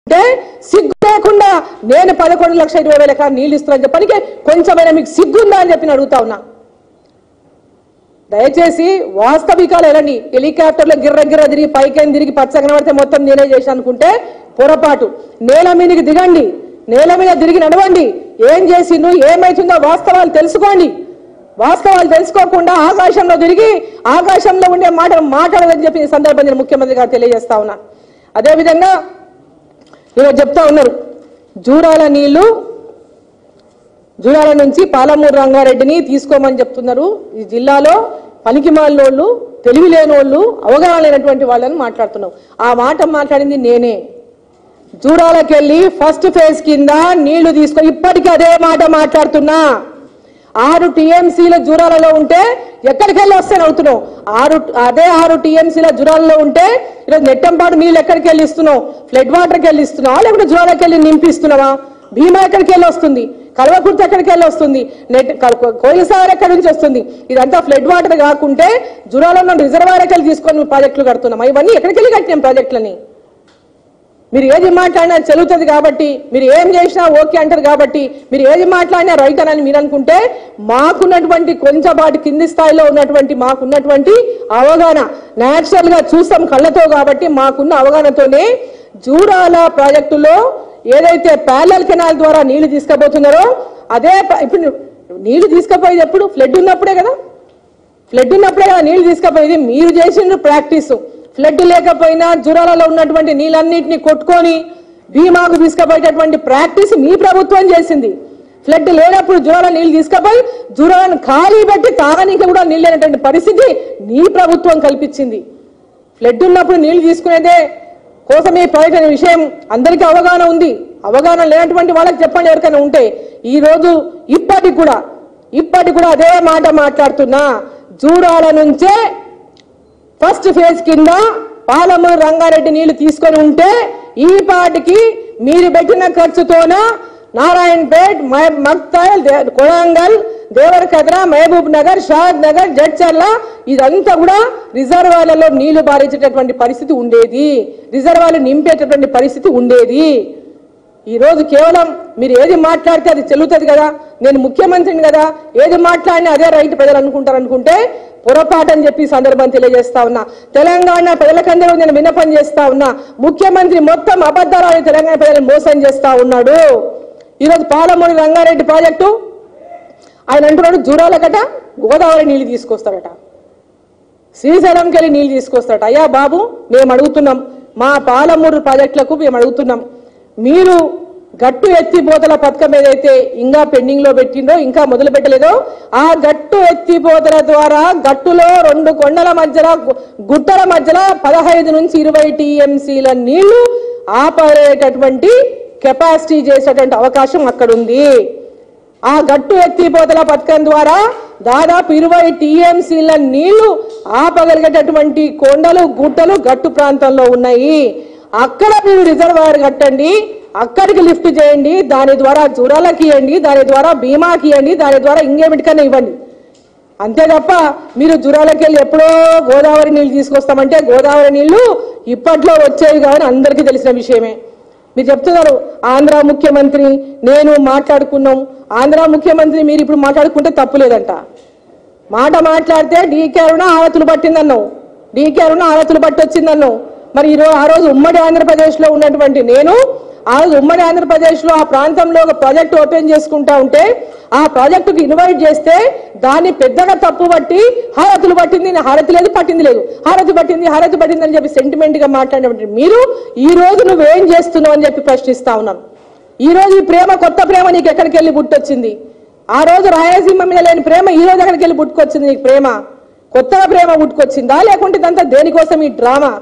అంటే సిగ్గు లేకుండా నేను పదకొండు లక్షల ఇరవై వేల ఎకరాలు నీళ్ళు ఇస్తున్నాను చెప్పడానికి కొంచెమైనా మీకు సిగ్గుందా అని చెప్పి నేను అడుగుతా ఉన్నా దయచేసి వాస్తవికాలు ఎలాంటి హెలికాప్టర్లో గిర్ర గిర్ర తిరిగి పైకి తిరిగి పచ్చగా పడితే మొత్తం నేనే చేశాను అనుకుంటే పొరపాటు నేల మీదకి దిగండి నేల మీద తిరిగి నడవండి ఏం చేసిండు ఏమైతుందో వాస్తవాలు తెలుసుకోండి వాస్తవాలు తెలుసుకోకుండా ఆకాశంలో తిరిగి ఆకాశంలో ఉండే మాటలు మాట్లాడదని చెప్పి ఈ సందర్భంగా నేను ముఖ్యమంత్రి గారు తెలియజేస్తా ఉన్నా అదేవిధంగా ఈరోజు చెప్తా ఉన్నారు జూరాల నీళ్లు జూరాల నుంచి పాలమూరు రంగారెడ్డిని తీసుకోమని చెప్తున్నారు ఈ జిల్లాలో పనికి మాలినోళ్ళు తెలివి లేనోళ్ళు అవగాహన లేనటువంటి వాళ్ళని మాట్లాడుతున్నాం ఆ మాట మాట్లాడింది నేనే జూరాలకెళ్ళి ఫస్ట్ ఫేజ్ కింద నీళ్లు తీసుకో ఇప్పటికీ అదే మాట మాట్లాడుతున్నా ఆరు టీఎంసీల జూరాలలో ఉంటే ఎక్కడికి వెళ్ళి వస్తాను అవుతున్నావు ఆరు అదే ఆరు టీఎంసీల జురాలలో ఉంటే ఈరోజు నెట్టంపాడు నీళ్ళు ఎక్కడికి వెళ్ళి ఇస్తున్నావు ఫ్లడ్ వాటర్కి వెళ్ళి ఇస్తున్నావా లేకపోతే జురాలకి వెళ్ళి నింపిస్తున్నావా భీమా ఎక్కడికి వెళ్ళి వస్తుంది కల్వకుర్తి ఎక్కడికి వెళ్ళి వస్తుంది నెట్ కోయిలసాగర్ ఎక్కడి నుంచి వస్తుంది ఇదంతా ఫ్లడ్ వాటర్ కాకుంటే జురాలో ఉన్న రిజర్వాయర్కి వెళ్ళి తీసుకొని ప్రాజెక్టులు కడుతున్నాం ఇవన్నీ ఎక్కడికి వెళ్ళి కట్టినాం ప్రాజెక్టులని మీరు ఏది మాట్లాడినా చెల్లుతుంది కాబట్టి మీరు ఏం చేసినా ఓకే అంటారు కాబట్టి మీరు ఏది మాట్లాడినా రైట్ అని మీరు అనుకుంటే మాకున్నటువంటి కొంచెంపాటి కింది స్థాయిలో ఉన్నటువంటి మాకున్నటువంటి అవగాహన న్యాచురల్ గా చూస్తాం కళ్ళతో కాబట్టి మాకున్న అవగాహనతోనే జూరాల ప్రాజెక్టులో ఏదైతే ప్యారలల్ కెనాల్ ద్వారా నీళ్లు తీసుకుపోతున్నారో అదే ప- ఇప్పుడు నీళ్లు తీసుకుపోయేది ఎప్పుడు ఫ్లడ్ ఉన్నప్పుడే కదా ఫ్లడ్ ఉన్నప్పుడే కదా నీళ్లు తీసుకుపోయేది మీరు చేసిన ప్రాక్టీస్ ఫ్లడ్ లేకపోయినా జురాలలో ఉన్నటువంటి నీళ్ళన్నింటినీ కొట్టుకొని భీమాకు తీసుకుపోయేటటువంటి ప్రాక్టీస్ మీ ప్రభుత్వం చేసింది ఫ్లడ్ లేనప్పుడు జురాల నీళ్లు తీసుకుపోయి జురాలను ఖాళీ పెట్టి తాగనీకి కూడా నీళ్ళు లేనటువంటి పరిస్థితి నీ ప్రభుత్వం కల్పించింది ఫ్లడ్ ఉన్నప్పుడు నీళ్లు తీసుకునేదే కోసం ఈ ప్రాజెక్ట్ అనే విషయం అందరికీ అవగాహన ఉంది అవగాహన లేనటువంటి వాళ్ళకి చెప్పండి ఎవరికైనా ఉంటే ఈ రోజు ఇప్పటికి కూడా ఇప్పటికి కూడా అదే మాట మాట్లాడుతున్నా జూరాల నుంచే ఫస్ట్ ఫేజ్ కింద పాలమూరు రంగారెడ్డి నీళ్లు తీసుకొని ఉంటే ఈ పాటికి మీరు పెట్టిన ఖర్చుతోన నారాయణపేట్ మ- మక్తల్ దే- కొడంగల్ దేవరకద్ర మహబూబ్ నగర్ షాద్ నగర్ జడ్చర్ల ఇదంతా కూడా రిజర్వాయర్లలో నీళ్లు బారించేటటువంటి పరిస్థితి ఉండేది రిజర్వాయర్లు నింపేటటువంటి పరిస్థితి ఉండేది ఈ రోజు కేవలం మీరు ఏది మాట్లాడితే అది చెల్లుతుంది కదా నేను ముఖ్యమంత్రిని కదా ఏది మాట్లాడినా అదే రైట్ ప్రజలు అనుకుంటారు అనుకుంటే పొరపాటు అని చెప్పి ఈ సందర్భం తెలియజేస్తా ఉన్నా తెలంగాణ ప్రజలకందరూ నేను విన్నపం చేస్తా ఉన్నా ముఖ్యమంత్రి మొత్తం అబద్ధాలని తెలంగాణ ప్రజలను మోసం చేస్తా ఉన్నాడు ఈరోజు పాలమూరి రంగారెడ్డి ప్రాజెక్టు ఆయన అంటున్నాడు జూరాలకట గోదావరి నీళ్లు తీసుకొస్తాడట శ్రీశైలంకి వెళ్ళి నీళ్లు తీసుకొస్తాడట అయ్యా బాబు మేము అడుగుతున్నాం మా పాలమూరు ప్రాజెక్టులకు మేము అడుగుతున్నాం మీరు గట్టు ఎత్తిపోతల పథకం ఏదైతే ఇంకా పెండింగ్ లో పెట్టిందో ఇంకా మొదలు పెట్టలేదో ఆ గట్టు ఎత్తిపోతల ద్వారా గట్టులో రెండు కొండల మధ్యలో గు- గుట్టల మధ్యలో పదహైదు నుంచి ఇరవై టీఎంసీల నీళ్లు ఆపరేటటువంటి కెపాసిటీ చేసేటువంటి అవకాశం అక్కడ ఉంది ఆ గట్టు ఎత్తిపోతల పథకం ద్వారా దాదాపు ఇరవై టీఎంసీల నీళ్లు ఆపగలిగేటటువంటి కొండలు గుట్టలు గట్టు ప్రాంతంలో ఉన్నాయి అక్కడ మీరు రిజర్వాయర్ కట్టండి అక్కడికి లిఫ్ట్ చేయండి దాని ద్వారా జురాలకి ఇవ్వండి దాని ద్వారా బీమాకి ఇవ్వండి దాని ద్వారా ఇంకేమిటికన్నా ఇవ్వండి అంతే తప్ప మీరు జురాలకి వెళ్ళి ఎప్పుడో గోదావరి నీళ్లు తీసుకొస్తామంటే గోదావరి నీళ్లు ఇప్పట్లో వచ్చేవి కాదని అందరికీ తెలిసిన విషయమే మీరు చెప్తున్నారు ఆంధ్ర ముఖ్యమంత్రి నేను మాట్లాడుకున్నాం ఆంధ్ర ముఖ్యమంత్రి మీరు ఇప్పుడు మాట్లాడుకుంటే తప్పు లేదంట మాట మాట్లాడితే డీకే అరుణ ఆరతులు పట్టిందన్నావు డీకే అరుణ ఆరతులు పట్టి వచ్చిందన్నావు మరి ఈరోజు ఆ రోజు ఉమ్మడి ఆంధ్రప్రదేశ్ లో ఉన్నటువంటి నేను ఆ రోజు ఉమ్మడి ఆంధ్రప్రదేశ్ లో ఆ ప్రాంతంలో ఒక ప్రాజెక్ట్ ఓపెన్ చేసుకుంటా ఉంటే ఆ ప్రాజెక్టుకి ఇన్వైట్ చేస్తే దాన్ని పెద్దగా తప్పు పట్టి హారతులు పట్టింది నా హారతి లేదు పట్టింది లేదు హారతి పట్టింది హారతి పట్టింది అని చెప్పి సెంటిమెంట్ గా మాట్లాడినటువంటి మీరు ఈ రోజు నువ్వేం చేస్తున్నావు అని చెప్పి ప్రశ్నిస్తా ఉన్నాను ఈ రోజు ఈ ప్రేమ కొత్త ప్రేమ నీకు ఎక్కడికి వెళ్ళి పుట్టొచ్చింది ఆ రోజు రాయలసీమ మీద లేని ప్రేమ ఈ రోజు ఎక్కడికి వెళ్ళి పుట్టుకొచ్చింది నీకు ప్రేమ కొత్తగా ప్రేమ పుట్టుకొచ్చిందా లేకుంటే ఇదంతా దేనికోసం ఈ డ్రామా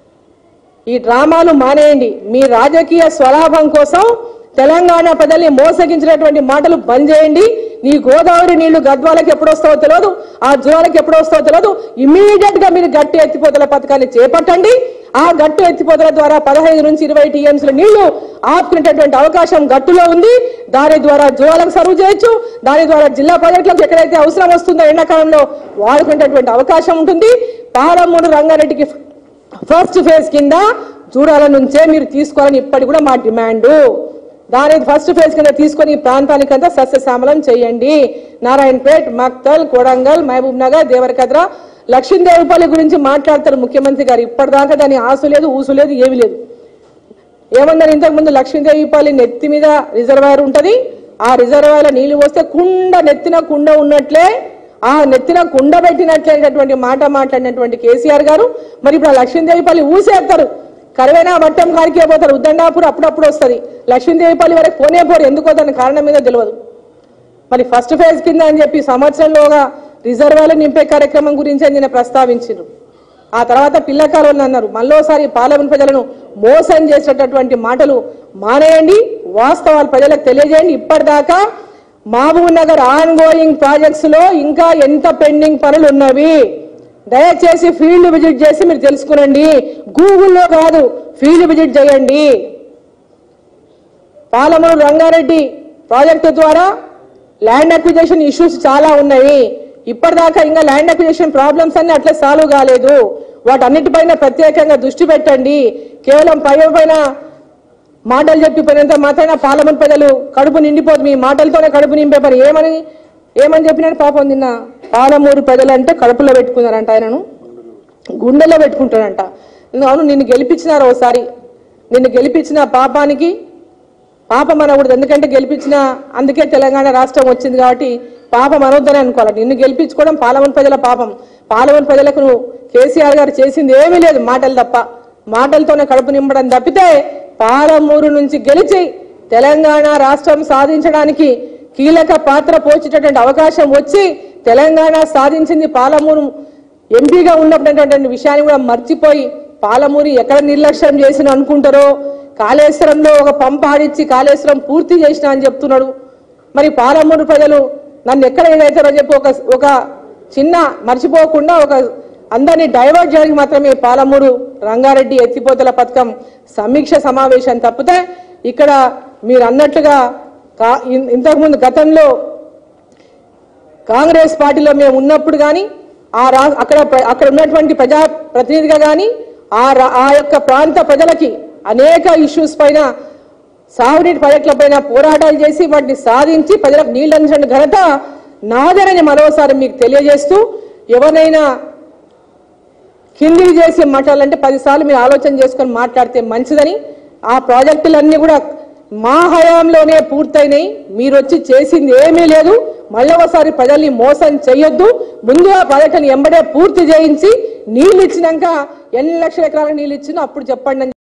ఈ డ్రామాలు మానేయండి మీ రాజకీయ స్వలాభం కోసం తెలంగాణ ప్రజల్ని మోసగించినటువంటి మాటలు బంద్ చేయండి నీ గోదావరి నీళ్లు గద్వాలకు ఎప్పుడు వస్తావో తెలియదు ఆ జురాలకు ఎప్పుడు వస్తావో తెలియదు ఇమీడియట్ గా మీరు గట్టి ఎత్తిపోతల పథకాన్ని చేపట్టండి ఆ గట్టు ఎత్తిపోతల ద్వారా పదహైదు నుంచి ఇరవై టీఎంసీల నీళ్లు ఆపుకునేటటువంటి అవకాశం గట్టులో ఉంది దాని ద్వారా జురాలకు సర్వ్ చేయొచ్చు దాని ద్వారా జిల్లా ప్రాజెక్టులకు ఎక్కడైతే అవసరం వస్తుందో ఎండాకాలంలో వాడుకునేటటువంటి అవకాశం ఉంటుంది పాలమూడు రంగారెడ్డికి ఫస్ట్ ఫేజ్ కింద జూరాల నుంచే మీరు తీసుకోవాలని ఇప్పటి కూడా మా డిమాండు దాని ఫస్ట్ ఫేజ్ కింద తీసుకొని ఈ ప్రాంతానికంతా సస్యశ్యామలం చేయండి నారాయణపేట్ మక్తల్ కొడంగల్ మహబూబ్ నగర్ దేవరకద్ర లక్ష్మీదేవిపల్లి గురించి మాట్లాడతారు ముఖ్యమంత్రి గారు ఇప్పటిదాకా దాని ఆసు లేదు ఊసు లేదు ఏమీ లేదు ఏమన్నారు ఇంతకు ముందు లక్ష్మీదేవిపల్లి నెత్తి మీద రిజర్వాయర్ ఉంటది ఆ రిజర్వాయర్ నీళ్లు పోస్తే కుండ నెత్తిన కుండ ఉన్నట్లే ఆ నెత్తిన కుండ పెట్టినట్లయినటువంటి మాట మాట్లాడినటువంటి కేసీఆర్ గారు మరి ఇప్పుడు ఆ లక్ష్మీదేవిపల్లి ఊసేస్తారు కరువైనా వట్టం కాడికే పోతారు ఉద్దండాపూర్ అప్పుడప్పుడు వస్తుంది లక్ష్మీదేవిపల్లి వరకు పోనే పోరు ఎందుకో దాని కారణం మీద తెలియదు మరి ఫస్ట్ ఫేజ్ కింద అని చెప్పి సంవత్సరంలోగా రిజర్వాయర్లు నింపే కార్యక్రమం గురించి నిన్న ప్రస్తావించారు ఆ తర్వాత పిల్లకాలను అన్నారు మళ్ళోసారి పార్లమెంట్ ప్రజలను మోసం చేసేటటువంటి మాటలు మానేయండి వాస్తవాలు ప్రజలకు తెలియజేయండి ఇప్పటిదాకా Mahabubnagar ongoing projects లో ఇంకా ఎంత పెండింగ్ పనులు ఉన్నవి దయచేసి ఫీల్డ్ విజిట్ చేసి మీరు తెలుసుకునండి గూగుల్లో కాదు ఫీల్డ్ విజిట్ చేయండి పాలమూరు రంగారెడ్డి ప్రాజెక్టు ద్వారా ల్యాండ్ అక్విజిషన్ ఇష్యూస్ చాలా ఉన్నాయి ఇప్పటిదాకా ఇంకా ల్యాండ్ అక్విజిషన్ ప్రాబ్లమ్స్ అన్ని అట్లా సాల్వ్ కాలేదు వాటన్నిటిపైన ప్రత్యేకంగా దృష్టి పెట్టండి కేవలం పై పైన మాటలు చెప్పిపోయినంత మాత్రాన పార్లమెంట్ ప్రజలు కడుపు నిండిపోతుంది మీ మాటలతోనే కడుపు నింపే పని ఏమని ఏమని చెప్పినాడు పాపం నిన్న పాలమూరు ప్రజలంటే కడుపులో పెట్టుకున్నారంట ఆయనను గుండెలో పెట్టుకుంటాడంట అవును నిన్ను గెలిపించినారు ఒకసారి నిన్ను గెలిపించిన పాపానికి పాపం అనకూడదు ఎందుకంటే గెలిపించిన అందుకే తెలంగాణ రాష్ట్రం వచ్చింది కాబట్టి పాపం అనొద్దని అనుకోవాలి నిన్ను గెలిపించుకోవడం పార్లమెంట్ ప్రజల పాపం పార్లమెంట్ ప్రజలకు నువ్వు కేసీఆర్ గారు చేసింది ఏమీ లేదు మాటలు తప్ప మాటలతోనే కడుపు నింపడం తప్పితే పాలమూరు నుంచి గెలిచి తెలంగాణ రాష్ట్రం సాధించడానికి కీలక పాత్ర పోచేటటువంటి అవకాశం వచ్చి తెలంగాణ సాధించింది పాలమూరు ఎంపీగా ఉన్నటువంటి విషయాన్ని కూడా మర్చిపోయి పాలమూరి ఎక్కడ నిర్లక్ష్యం చేసిన అనుకుంటారో కాళేశ్వరంలో ఒక పంప్ ఆడిచ్చి కాళేశ్వరం పూర్తి చేసిన అని చెప్తున్నాడు మరి పాలమూరు ప్రజలు నన్ను ఎక్కడ ఏదైతారో చెప్పి ఒక ఒక చిన్న మర్చిపోకుండా ఒక అందరినీ డైవర్ట్ చేయడానికి మాత్రమే పాలమూరు రంగారెడ్డి ఎత్తిపోతల పథకం సమీక్ష సమావేశం తప్పితే ఇక్కడ మీరు అన్నట్లుగా కా- ఇన్- ఇంతకుముందు గతంలో కాంగ్రెస్ పార్టీలో మేము ఉన్నప్పుడు కానీ ఆ రా అక్కడ ప్ర- అక్కడ ఉన్నటువంటి ప్రజా ప్రతినిధిగా కానీ ఆ రా- ఆ యొక్క ప్రాంత ప్రజలకి అనేక ఇష్యూస్ పైన సాగునీటి ప్రాజెక్టుల పైన పోరాటాలు చేసి వాటిని సాధించి ప్రజలకు నీళ్ళు అందించిన ఘనత నాదేనని మరోసారి మీకు తెలియజేస్తూ ఎవరినైనా కిందికి చేసి మాట్లాడాలంటే పదిసార్లు మీరు ఆలోచన చేసుకొని మాట్లాడితే మంచిదని ఆ ప్రాజెక్టులన్నీ కూడా మా హయాంలోనే పూర్తయినాయి మీరు వచ్చి చేసింది ఏమీ లేదు మళ్ళీ ఒకసారి ప్రజల్ని మోసం చేయొద్దు ముందు ఆ ప్రాజెక్టుని ఎంబడే పూర్తి చేయించి నీళ్ళు ఇచ్చినాక ఎన్ని లక్షల ఎకరాలకు నీళ్ళు ఇచ్చినా అప్పుడు చెప్పండి అని